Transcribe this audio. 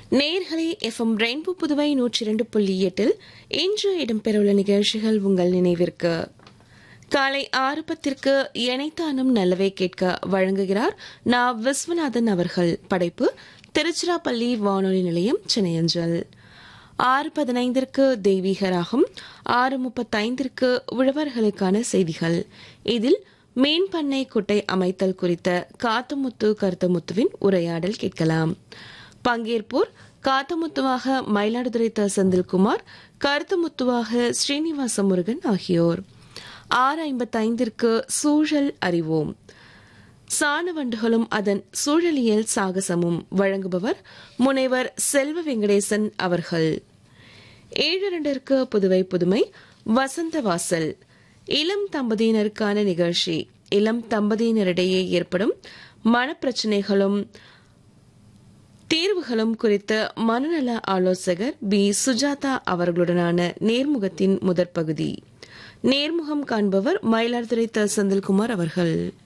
நேர்களே FM rainbow Puduvai நூற்றி இரண்டு புள்ளி எட்டில் இன்று இடம்பெறவுள்ள நிகழ்ச்சிகள் உங்கள் நினைவிற்கு காலை ஆறு பத்திற்கு இணைத்தானும் நல்லவே கேட்க வழங்குகிறார் நா விஸ்வநாதன் அவர்கள் படைப்பு திருச்சிராப்பள்ளி வானொலி நிலையம் சென்னையஞ்சல் ஆறு பதினைந்திற்கு தெய்வீக ராகம் ஆறு முப்பத்தைந்திற்கு உழவர்களுக்கான செய்திகள் இதில் மீன் பண்ணை குட்டை அமைத்தல் குறித்த காத்தமுத்து கருத்தமுத்துவின் உரையாடல் கேட்கலாம் பங்கேற்போர் காத்தமுத்துவாக மயிலாடுதுறை த செந்தில்குமார் கருத்தமுத்துவாக ஸ்ரீனிவாச முருகன் ஆகியோர் ஆறு ஐம்பத்தைந்திற்கு சூழல் அறிவோம் சாணவண்டுகளும் அதன் சூழலியல் சாகசமும் வழங்குபவர் முனைவர் செல்வ வெங்கடேசன் அவர்கள் ஏழு இரண்டிற்கு புதுவை புதுமை வசந்த வாசல் இளம் தம்பதியினருக்கான நிகழ்ச்சி இளம் தம்பதியினரிடையே ஏற்படும் மனப்பிரச்சனைகளும் தீர்வுகளும் குறித்த மனநல ஆலோசகர் பி சுஜாதா அவர்களுடனான நேர்முகத்தின் முதற் பகுதி நேர்முகம் காண்பவர் மயிலாடுதுறை த செந்தில்குமார் அவர்கள்